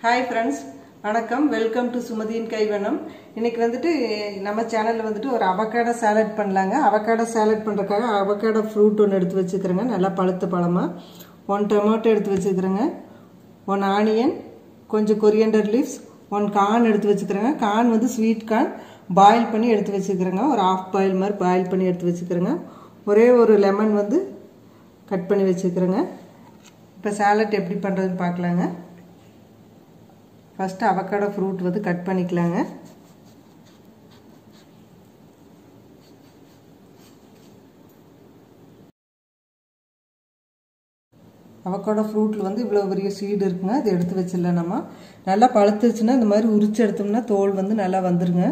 hi friends வணக்கம் welcome to சுமதியின் கைவனம் இன்னைக்கு வந்துட்டு நம்ம சேனலில் வந்துட்டு ஒரு அவக்காடோ சாலட் பண்ணலாங்க அவக்காடோ சாலட் பண்ணுறதுக்காக அவக்காடோ ஃப்ரூட் ஒன்று எடுத்து வச்சுக்கிறேங்க நல்லா பழுத்த பழமாக ஒன் டொமேட்டோ எடுத்து வச்சுக்கிறேங்க ஒன் ஆனியன் கொஞ்சம் கொரியண்டர் லீவ்ஸ் ஒன் கார்ன் எடுத்து வச்சுக்கிறேங்க கார்ன் வந்து ஸ்வீட் கார்ன் பாயில் பண்ணி எடுத்து வச்சுக்கிறேங்க ஒரு ஆஃப் பாயில் மாதிரி பாயில் பண்ணி எடுத்து வச்சுக்கிறேங்க ஒரே ஒரு லெமன் வந்து கட் பண்ணி வச்சுக்கிறேங்க இப்போ சாலட் எப்படி பண்ணுறதுன்னு பார்க்கலாங்க ஃபஸ்ட்டு அவக்காடோ ஃப்ரூட் வந்து கட் பண்ணிக்கலாங்க அவக்காடோ ஃப்ரூட்டில் வந்து இவ்வளோ பெரிய சீடு இருக்குங்க அது எடுத்து வச்சிடலாம் நம்ம நல்லா பழுத்துச்சுன்னா இந்த மாதிரி உரிச்சு எடுத்தோம்னா தோல் வந்து நல்லா வந்துருங்க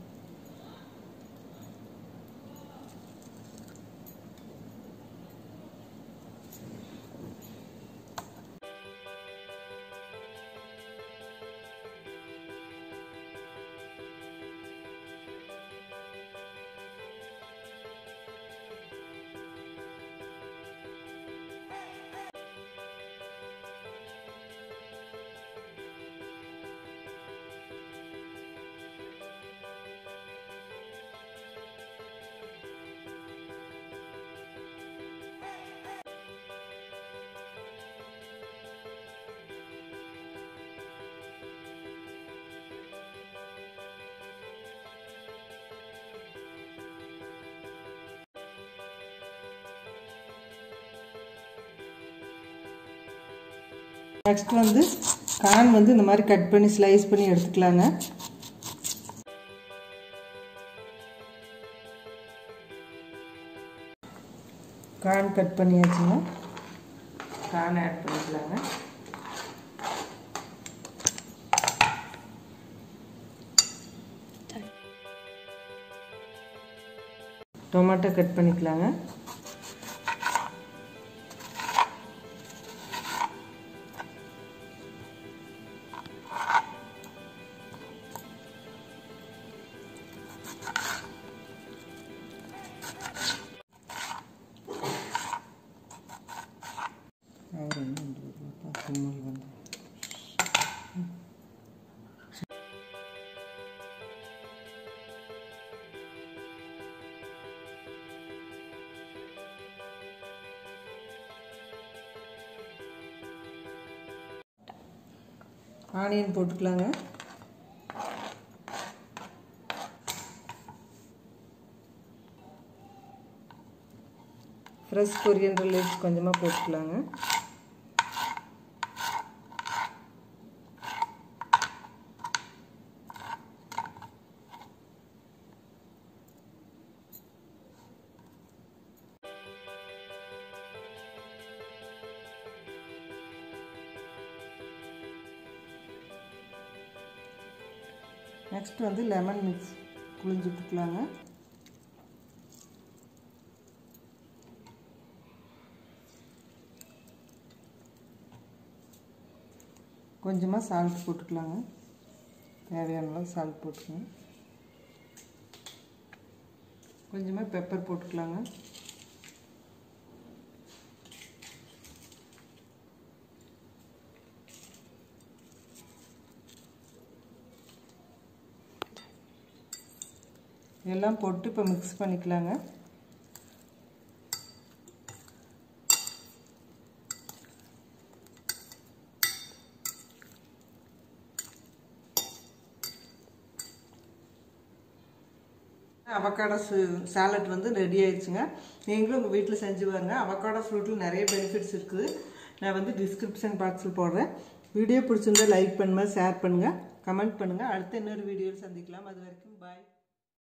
நெக்ஸ்ட் வந்து கான் வந்து இந்த மாதிரி கட் பண்ணி ஸ்லைஸ் பண்ணி எடுத்துக்கலாங்க கான் கட் பண்ணியாச்சுங்க கான் ஆட் பண்ணிக்கலாங்க டொமேட்டோ கட் பண்ணிக்கலாங்க அவர் என்ன பண்ணுறது தும்மல் வந்து ஆனியன் போட்டுக்கலாங்க ஃப்ரெஷ் கொரியண்டர் லீவ்ஸ் கொஞ்சமாக போட்டுக்கலாங்க நெக்ஸ்ட் வந்து லெமன் மிக்ஸ் புளிஞ்சு விட்டுக்கலாங்க கொஞ்சமாக சால்ட் போட்டுக்கலாங்க தேவையான அளவு சால்ட் போட்டுக்கோங்க கொஞ்சமாக பெப்பர் போட்டுக்கலாங்க எல்லாம் போட்டு இப்போ மிக்ஸ் பண்ணிக்கலாங்க அவக்காடோ சாலட் வந்து ரெடி ஆயிடுச்சுங்க நீங்களும் உங்கள் வீட்டில் செஞ்சு பாருங்க அவக்காடோ ஃப்ரூட்டில் நிறைய பெனிஃபிட்ஸ் இருக்குது நான் வந்து டிஸ்கிரிப்ஷன் பாக்ஸில் போடுறேன் வீடியோ பிடிச்சிருந்தா லைக் பண்ணுங்கள் ஷேர் பண்ணுங்கள் கமெண்ட் பண்ணுங்கள் அடுத்த இன்னொரு வீடியோவில் சந்திக்கலாம் அது வரைக்கும் பாய்